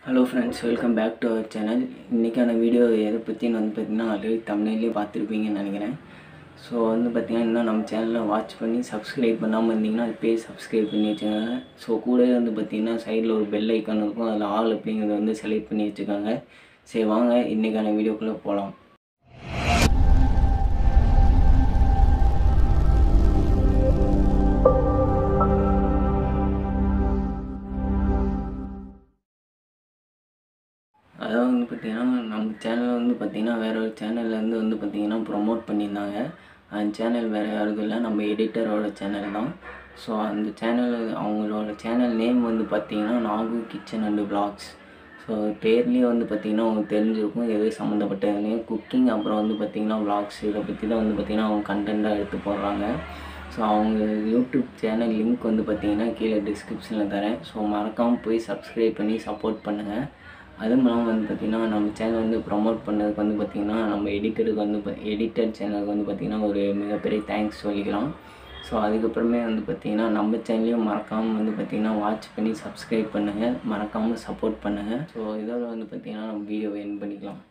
hello friends welcome back to our channel இன்றைக்கான video எதை பற்றின்னு வந்து பார்த்திங்கன்னா ஆல்ரெடி தமிழ்லேயே பார்த்துருப்பீங்கன்னு நினைக்கிறேன் ஸோ வந்து பார்த்திங்கன்னா இன்னும் நம்ம சேனலை வாட்ச் பண்ணி சப்ஸ்கிரைப் பண்ணாமல் இருந்தீங்கன்னா இப்போயே சப்ஸ்கிரைப் பண்ணி வச்சுக்கோங்க ஸோ கூடவே வந்து பார்த்திங்கன்னா சைடில் ஒரு பெல் ஐக்கான் இருக்கும் அதில் ஆல் அப்படிங்கிறத வந்து செலக்ட் பண்ணி வச்சுக்கோங்க சரி வாங்க இன்றைக்கான வீடியோக்குள்ளே போகலாம் அதாவது வந்து பார்த்திங்கன்னா நம்ம சேனலில் வந்து பார்த்திங்கன்னா வேற ஒரு சேனல்லேருந்து வந்து பார்த்திங்கன்னா ப்ரொமோட் பண்ணியிருந்தாங்க அந்த சேனல் வேறு யாருக்கும் இல்லை நம்ம எடிட்டரோட சேனல் தான் ஸோ அந்த சேனல் அவங்களோட சேனல் நேம் வந்து பார்த்திங்கன்னா நாகு கிச்சன் அண்டு vlogs ஸோ பேர்லேயே வந்து பார்த்திங்கன்னா உங்களுக்கு தெரிஞ்சிருக்கும் எது சம்மந்தப்பட்டதுன்னு குக்கிங் அப்புறம் வந்து பார்த்திங்கன்னா vlogs இதை பற்றி தான் வந்து பார்த்திங்கன்னா அவங்க கண்டென்ட்டாக எடுத்து போடுறாங்க ஸோ அவங்க யூடியூப் சேனல் லிங்க் வந்து பார்த்திங்கன்னா கீழே டிஸ்கிரிப்ஷனில் தரேன் ஸோ மறக்காமல் போய் சப்ஸ்கிரைப் பண்ணி சப்போர்ட் பண்ணுங்கள் அதுவும் இல்லாமல் வந்து பார்த்திங்கன்னா நம்ம சேனல் வந்து ப்ரொமோட் பண்ணதுக்கு வந்து பார்த்திங்கன்னா நம்ம எடிட்டருக்கு வந்து எடிட்டர் சேனலுக்கு வந்து பார்த்திங்கன்னா ஒரு மிகப்பெரிய தேங்க்ஸ் சொல்லிக்கலாம் ஸோ அதுக்கப்புறமே வந்து பார்த்திங்கன்னா நம்ம சேனலையும் மறக்காமல் வந்து பார்த்திங்கன்னா வாட்ச் பண்ணி சப்ஸ்கிரைப் பண்ணுங்கள் மறக்காமல் சப்போர்ட் பண்ணுங்கள் ஸோ இதோட வந்து பார்த்திங்கன்னா நம்ம வீடியோவை என் பண்ணிக்கலாம்